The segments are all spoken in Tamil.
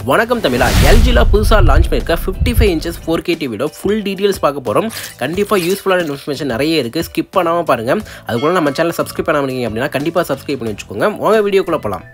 வணக்கம் தமிழா எல்ஜியில் புதுசாக லான்ச் பண்ணியிருக்க fifty five inches four K டிவியோட ஃபுல் டீட்டெயில்ஸ் பார்க்க போகிறோம் கண்டிப்பாக யூஸ்ஃபுல்லான இன்ஃபர்மேஷன் நிறைய இருக்குது ஸ்கிப் பண்ணாமல் பாருங்கள் அதுக்குள்ள நம்ம சேனல் சப்ஸ்கிரைப் பண்ணாமல் இருக்கீங்க அப்படின்னா கண்டிப்பாக சப்ஸ்கிரைப் பண்ணி வச்சுக்கோங்க உங்கள் வீடியோக்குள்ளே போகலாம்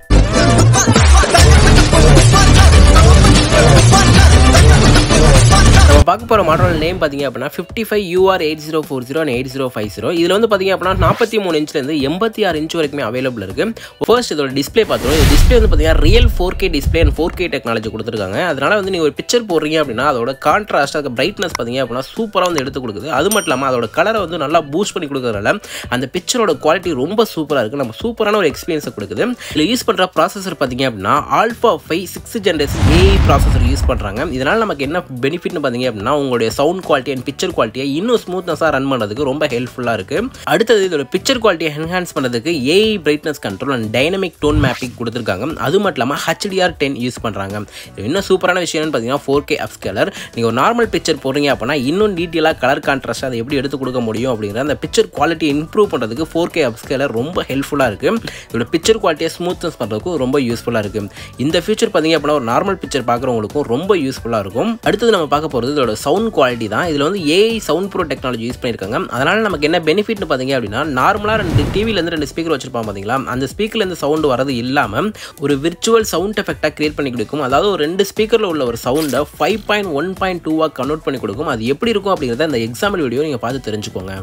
நம்ம பார்க்க போகிற மாடல் நேம் பார்த்தீங்க அப்படின்னா fifty five UR eight zero four zero and eight zero five zero இதில் வந்து பார்த்தீங்க அப்படின்னா நாற்பத்தி மூணு இன்ச்லேருந்து எண்பத்தி ஆறு இன்ச் வரைக்குமே அவைலபிள் இருக்குது ஃபர்ஸ்ட் இதோட டிஸ்ப்ளே பார்த்துருவோம் இந்த டிஸ்ப்ளே வந்து பார்த்தீங்கன்னா real four K display and four K technology கொடுத்துருக்காங்க அதனால் வந்து நீங்கள் ஒரு பிக்சர் போடுறீங்க அப்படின்னா அதோட கான்ட்ராஸ்ட் அது பிரைட்னஸ் பார்த்தீங்க அப்படின்னா சூப்பராக வந்து எடுத்து கொடுக்குது அது மட்டும் இல்லாமல் அதோட கலரை வந்து நல்லா பூஸ்ட் பண்ணி கொடுக்குறதுனால அந்த பிக்சரோட குவாலிட்டி ரொம்ப சூப்பராக இருக்குது நம்ம சூப்பரான ஒரு எக்ஸ்பீரியன்ஸை கொடுக்குது இதில் யூஸ் பண்ணுற ப்ராசஸர் பார்த்தீங்க அப்படின்னா alpha five six generation AI processor use பண்ணுறாங்க இதனால் நமக்கு என்ன பெனிஃபிட்னு பார்த்தீங்க அப்படின்னா உங்களுடைய சவுண்ட் குவாலிட்டி அண்ட் பிக்சர் குவாலிட்டியை இன்னும் ஸ்மூத்னஸாக ரன் பண்ணுறதுக்கு ரொம்ப ஹெல்ப்ஃபுல்லாக இருக்குது அடுத்தது இதோட பிக்சர் குவாலிட்டியை என்ஹான்ஸ் பண்ணுறதுக்கு AI brightness control and dynamic tone mapping கொடுத்துருக்காங்க அது மட்டும் இல்லாமல் ஹெச்டிஆர் டென் யூஸ் பண்ணுறாங்க இது இன்னும் சூப்பரான விஷயம்னு பார்த்தீங்கன்னா ஃபோர் கே அப்ஸ்கேலர் நீங்கள் ஒரு நார்மல் பிக்சர் போடுறீங்க அப்படின்னா இன்னும் டீட்டெயிலாக கலர் கான்ட்ராஸ்ட் அதை எப்படி எடுத்து கொடுக்க முடியும் அப்படிங்கிற அந்த பிக்சர் குவாலிட்டி இம்ப்ரூவ் பண்ணுறதுக்கு ஃபோர் கே அப்ஸ்கேலர் ரொம்ப ஹெல்ப்ஃபுல்லாக இருக்குது இதோட பிக்சர் குவாலிட்டியை ஸ்மூத்னஸ் பண்ணுறதுக்கும் ரொம்ப யூஸ்ஃபுல்லாக இருக்குது இந்த ஃபியூச்சர் பார்த்தீங்க அப்படின்னா ஒரு நார்மல் பிக்சர் பார்க்குறவங்களுக்கும் ரொம்ப யூஸ்ஃபுல்லாக இருக்கும் அடுத்தது நம்ம பார்க்க போகிறது இதோட சவுண்ட் குவாலிட்டி தான் இதில் வந்து AI sound pro technology use பண்ணியிருக்காங்க அதனால் நமக்கு என்ன பெனிஃபிட்னு பார்த்தீங்க அப்படின்னா நார்மலாக ரெண்டு டிவிலேருந்து ரெண்டு ஸ்பீக்கர் வச்சிருப்பாங்க பார்த்தீங்களா அந்த ஸ்பீக்கர்லேருந்து சவுண்ட் வரது இல்லாமல் ஒரு விர்ச்சுவல் சவுண்ட் எஃபெக்டாக கிரியேட் பண்ணி கொடுக்கும் அதாவது ஒரு ரெண்டு ஸ்பீக்கரில் உள்ள ஒரு சவுண்டை ஃபைவ் பாயிண்ட் ஒன் பாயிண்ட் டூவாக கன்வெர்ட் பண்ணி கொடுக்கும் அது எப்படி இருக்கும் அப்படிங்கிறத இந்த எக்ஸாம்பிள் வீடியோ நீங்கள் பார்த்து தெரிஞ்சுக்கோங்க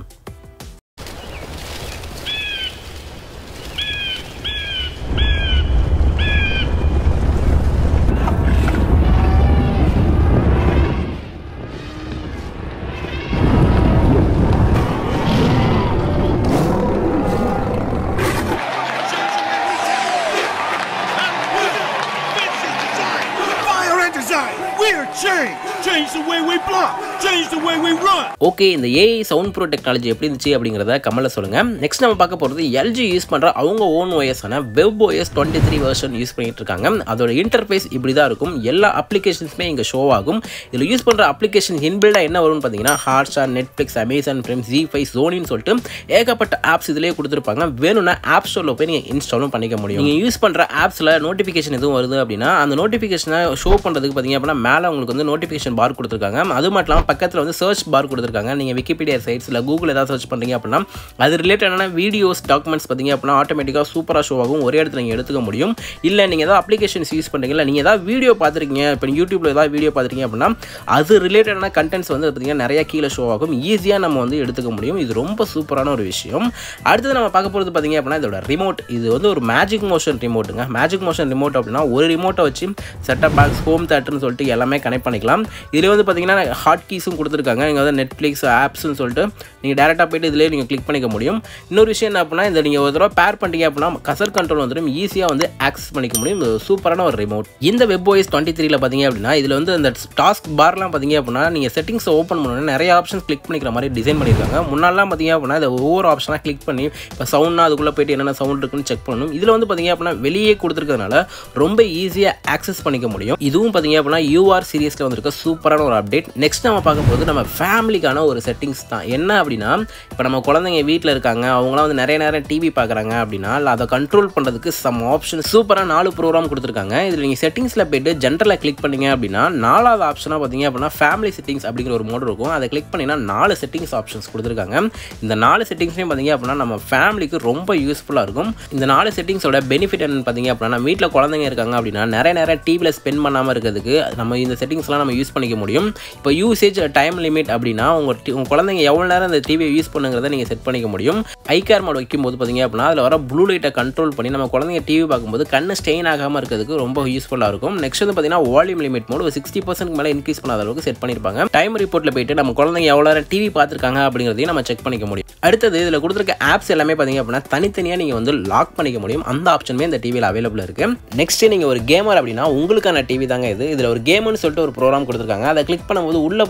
Fire and design. We're change. Change the way we block. Change the way we run. Okay இந்த ஏஐ சவுண்ட் ப்ரோ டெக்னாலஜி எப்படி இருந்துச்சு அப்படிங்கிறத கமெண்ட்ல சொல்லுங்க நெக்ஸ்ட் நம்ம பார்க்க போகிறது எல்ஜி யூஸ் பண்ணுற அவங்க ஓன் ஓஎஸான web OS twenty three version use பண்ணிட்டு இருக்காங்க அதோட இன்டர்ஃபேஸ் இப்படி தான் இருக்கும் எல்லா அப்ளிகேஷன்ஸுமே இங்கே ஷோ ஆகும் இதில் யூஸ் பண்ணுற அப்ளிகேஷன் இன்பில்டாக என்ன வரும்னு பார்த்தீங்கன்னா Hotstar Netflix Amazon prime Zee five சோனின்னு சொல்லிட்டு ஏகப்பட்ட ஆப்ஸ் இதிலே கொடுத்துருப்பாங்க வேணும்னா ஆப் ஸ்டோரில் போய் நீங்கள் இன்ஸ்டாலும் பண்ணிக்க முடியும் நீங்கள் யூஸ் பண்ணுற ஆப்ஸில் நோட்டிஃபிகேஷன் எதுவும் வருது அப்படின்னா அந்த நோட்டிஃபிகேஷனை ஷோ பண்ணுறதுக்கு பார்த்தீங்க அப்படின்னா மேலே உங்களுக்கு வந்து நோட்டிஃபிகேஷன் பார் கொடுத்துருக்காங்க அது மட்டும் இல்லாமல் பக்கத்தில் வந்து சர்ச் பார் கொடுத்துருக்காங்க நீங்கள் விக்கிபீடியா சைட்ஸ் இல்லை கூகுள் ஏதாவது சர்ச் பண்ணுறீங்க அப்படின்னா அது ரிலேட்டடான வீடியோஸ் டாக்குமெண்ட்ஸ் பார்த்தீங்க அப்படின்னா ஆட்டோமேட்டிக்காக சூப்பராக ஷோ ஆகும் ஒரே இடத்துல நீங்கள் எடுத்துக்க முடியும் இல்லை நீங்கள் ஏதாவது அப்ளிகேஷன்ஸ் யூஸ் பண்ணுறீங்களா நீங்கள் ஏதாவது வீடியோ பார்த்துருக்கீங்க இப்போ யூடியூப்பில் ஏதாவது வீடியோ பார்த்துருக்கீங்க அப்படின்னா அது ரிலேட்டடான கண்டென்ட்ஸ் வந்து பார்த்தீங்கன்னா நிறைய கீழே ஷோ ஆகும் ஈஸியாக நம்ம வந்து எடுத்துக்க முடியும் இது ரொம்ப சூப்பரான ஒரு விஷயம் அடுத்தது நம்ம பார்க்க போகிறது பார்த்தீங்க அப்படின்னா இதோட ரிமோட் இது வந்து ஒரு மேஜிக் மோஷன் ரிமோட்டுங்க மேஜிக் மோஷன் ரிமோட் அப்படின்னா ஒரு ரிமோட்டை வச்சு செட்டப் பாக்ஸ் ஹோம் தேட்டர்னு சொல்லிட்டு எல்லாமே கனெக்ட் பண்ணிக்கலாம் இதில் வந்து பார்த்தீங்கன்னா ஹாட் கீஸும் கொடுத்துருக்காங்க நீங்கள் வந்து நெட்ஃப்ளிக்ஸ் ஆப்ஸ்னு சொல்லிட்டு நீங்கள் டேரெக்டாக போயிட்டு இதிலே நீங்கள் கிளிக் பண்ணிக்க முடியும் இன்னொரு விஷயம் என்ன அப்படின்னா இந்த நீங்கள் ஒரு தடவை பேர் பண்ணிட்டீங்க அப்படின்னா கசர் கண்ட்ரோல் வந்துடும் ஈஸியாக வந்து ஆக்சஸ் பண்ணிக்க முடியும் இது சூப்பரான ஒரு ரிமோட் இந்த வெப் ஓஎஸ் டுவெண்ட்டி த்ரீல பார்த்தீங்க அப்படின்னா இதில் வந்து அந்த டாஸ்க் பார்லாம் பார்த்தீங்க அப்படின்னா நீங்கள் செட்டிங்ஸை ஓப்பன் பண்ணணும்னா நிறைய ஆப்ஷன்ஸ் கிளிக் பண்ணிக்கிற மாதிரி டிசைன் பண்ணியிருக்காங்க முன்னாலாம் பார்த்தீங்க அப்படின்னா இந்த ஒவ்வொரு ஆப்ஷனாக கிளிக் பண்ணி இப்போ சவுண்ட்னா அதுக்குள்ளே போயிட்டு என்னென்ன சவுண்ட் இருக்குன்னு செக் பண்ணணும் இதில் வந்து பார்த்தீங்க அப்படின்னா வெளியே கொடுத்துருக்கிறதுனால ரொம்ப ஈஸியாக ஆக்சஸ் பண்ணிக்க முடியும் இதுவும் பார்த்தீங்க அப்படின்னா யூஆர் சீரியஸில் வந்திருக்க சூப்பரான ஒரு அப்டேட் நெக்ஸ்ட் நம்ம பார்க்க போகிறது நம்ம ஃபேமிலிக்கான ஒரு செட்டிங்ஸ் தான் என்ன அப்படின்னா இப்போ நம்ம குழந்தைங்க வீட்டில் இருக்காங்க அவங்களாம் வந்து நிறைய நேரம் டிவி பார்க்குறாங்க அப்படின்னா இல்லை அதை கண்ட்ரோல் பண்ணுறதுக்கு சம் ஆப்ஷன் சூப்பராக நாலு ப்ரோக்ராம் கொடுத்துருக்காங்க இதில் நீங்கள் செட்டிங்ஸில் போயிட்டு ஜென்ரலாக கிளிக் பண்ணீங்க அப்படின்னா நாலாவது ஆப்ஷனாக பார்த்தீங்க அப்படின்னா ஃபேமிலி செட்டிங்ஸ் அப்படிங்கிற ஒரு மோட் இருக்கும் அதை கிளிக் பண்ணிங்கன்னா நாலு செட்டிங்ஸ் ஆப்ஷன்ஸ் கொடுத்துருக்காங்க இந்த நாலு செட்டிங்ஸ்லையும் பார்த்தீங்க அப்படின்னா நம்ம ஃபேமிலிக்கு ரொம்ப யூஸ்ஃபுல்லாக இருக்கும் இந்த நாலு செட்டிங்ஸோட பெனிஃபிட் என்னன்னு பார்த்தீங்க அப்படின்னா நம்ம வீட்டில் குழந்தைங்க இருக்காங்க அப்படின்னா நிறைய நேரம் டிவியில் ஸ்பெண்ட் பண்ணாமல் இருக்கிறதுக்கு நம்ம இந்த செட்டிங்ஸ்லாம் நம்ம யூஸ் பண்ணிக்க முடியும் இப்போ யூசேஜ் டைம் லிமிட் அப்படின்னா உங்கள் டி- உங்கள் குழந்தைங்க எவ்வளோ நேரம் இந்த டிவியை யூஸ் பண்ணுங்கிறத நீங்கள் செட் பண்ணிக்க முடியும் ஐ கேர் மோட் வைக்கும்போது பார்த்தீங்க அப்படின்னா அதில் வர ப்ளூ லைட்டை கண்ட்ரோல் பண்ணி நம்ம குழந்தைங்க டிவி பார்க்கும்போது கண்ணு ஸ்டெயின் ஆகாமல் இருக்கிறதுக்கு ரொம்ப யூஸ்ஃபுல்லாக இருக்கும் நெக்ஸ்ட் வந்து பார்த்தீங்கன்னா வால்யூம் லிமிட் மோட் ஒரு சிக்ஸ்டி பர்சன்ட் மேலே இன்க்ரீஸ் பண்ணாத அளவுக்கு செட் பண்ணியிருப்பாங்க டைம் ரிப்போர்ட்டில் போயிட்டு நம்ம குழந்தைங்க எவ்வளோ நேரம் டிவி பார்த்துருக்காங்க அப்படிங்கிறதையும் நம்ம செக் பண்ணிக்க முடியும் அடுத்தது இதில் கொடுத்துருக்க ஆப்ஸ் எல்லாமே பார்த்தீங்க அப்படின்னா தனித்தனியாக நீங்கள் வந்து லாக் பண்ணிக்க முடியும் அந்த ஆப்ஷனுமே இந்த டிவியில் அவைலபிள் இருக்கு நெக்ஸ்ட் நீங்கள் ஒரு கேமர் அப்படின்னா உங்களுக்கான டிவி தாங்க இது இதில் ஒரு கேம்னு சொல்லிட்டு ஒரு ப்ரோக்ராம் கொடுத்துருக்காங்க அதை கிளிக் பண்ணும்போது உள்ள பார்த்தீங்கன்னா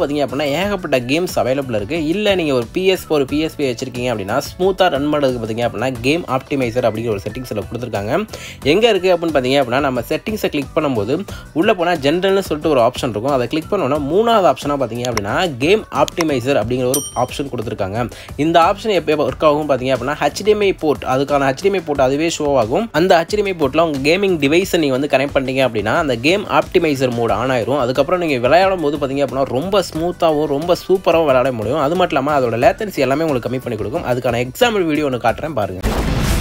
பார்த்தீங்க அப்படின்னா ஏகப்பட்ட கேம்ஸ் அவைலபிள் இருக்குது இல்லை நீங்கள் ஒரு பிஎஸ் ஒரு பிஎஸ்பி வச்சிருக்கீங்க அப்படின்னா ஸ்மூத்தாக ரன் பண்ணுறதுக்கு பார்த்தீங்க அப்படின்னா கேம் ஆப்டிமைசர் அப்படிங்கிற ஒரு செட்டிங்ஸில் கொடுத்துருக்காங்க எங்கே இருக்குது அப்படின்னு பார்த்தீங்க அப்படின்னா நம்ம செட்டிங்ஸை கிளிக் பண்ணும்போது உள்ளே போனால் ஜென்ரல்னு சொல்லிட்டு ஒரு ஆப்ஷன் இருக்கும் அதை கிளிக் பண்ணோன்னா மூணாவது ஆப்ஷனாக பார்த்தீங்க அப்படின்னா கேம் ஆப்டிமைசர் அப்படிங்கிற ஒரு ஆப்ஷன் கொடுத்துருக்காங்க இந்த ஆப்ஷன் எப்போ ஒர்க் ஆகும் பார்த்தீங்க அப்படின்னா HDMI போர்ட் அதுக்கான HDMI போர்ட் அதுவே ஷோ ஆகும் அந்த HDMI போர்ட்டில் உங்கள் கேமிங் டிவைஸை நீங்கள் வந்து கனெக்ட் பண்ணிட்டீங்க அப்படின்னா அந்த கேம் ஆப்டிமைசர் மோட் ஆன் ஆயிரும் அதுக்கப்புறம் நீங்கள் விளையாடும் போது பார்த்தீங்க அப்படின்னா ரொம்ப ஸ்மூத்தாகவும் ரொம்ப சூப்பராகவும் விளையாட முடியும் அது மட்டும் இல்லாமல் அதோட லேட்டன்சி எல்லாமே உங்களுக்கு கம்மி பண்ணி கொடுக்கும் அதுக்கான எக்ஸாம்பிள் வீடியோ ஒன்று காட்டுறேன் பாருங்கள்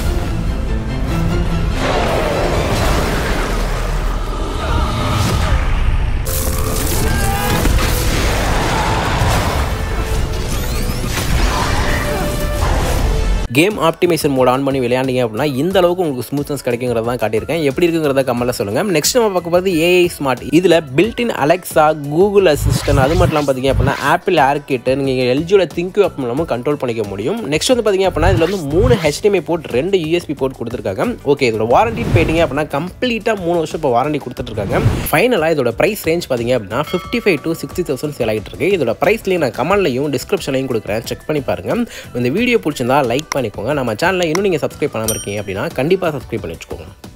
கேம் ஆப்டிமைசர் மோட் ஆன் பண்ணி விளையாண்டிங்க அப்படின்னா இந்த அளவுக்கு உங்களுக்கு ஸ்மூத்னஸ் கிடைக்குங்கிறத தான் காட்டியிருக்கேன் எப்படி இருக்குங்கிறத கம்மல சொல்லுங்கள் நெக்ஸ்ட் நம்ம பார்க்க போகிறது ஏஐ ஸ்மார்ட் இதில் பில்டின் அலெக்ஸா கூகுள் அசிஸ்டன்ட் அது மட்டும் இல்லாமல் பார்த்தீங்க அப்படின்னா ஆப்பிள் ஏர்கிட்ட நீங்கள் எல்ஜியோட திங்க் ஆப் மூலமும் கண்ட்ரோல் பண்ணிக்க முடியும் நெக்ஸ்ட் வந்து பார்த்தீங்க அப்படின்னா இதில் வந்து மூணு ஹெச்டிஎம்ஐ போர்ட் ரெண்டு யூஎஸ்பி போர்ட் கொடுத்துருக்காங்க ஓகே இதோட வாரண்டின்னு போயிட்டீங்க அப்படின்னா கம்ப்ளீட்டாக மூணு வருஷம் இப்போ வாரண்டி கொடுத்துட்ருக்காங்க ஃபைனலாக இதோட ப்ரைஸ் ரேஞ்ச் பார்த்தீங்க அப்படின்னா fifty five to sixty thousand sale ஆகிட்டு இருக்கு இதோட ப்ரைஸ்லேயும் நான் கமெண்ட்லையும் டிஸ்கிரிப்ஷன்லையும் கொடுக்குறேன் செக் பண்ணி பாருங்க இந்த வீடியோ பிடிச்சிருந்தா லைக் பண்ணிக்கோங்க நம்ம சேனலை இன்னும் நீங்கள் சப்ஸ்கிரைப் பண்ணாமல் இருக்கீங்க அப்படின்னா கண்டிப்பாக சப்ஸ்கிரைப் பண்ணி வச்சுக்கோங்க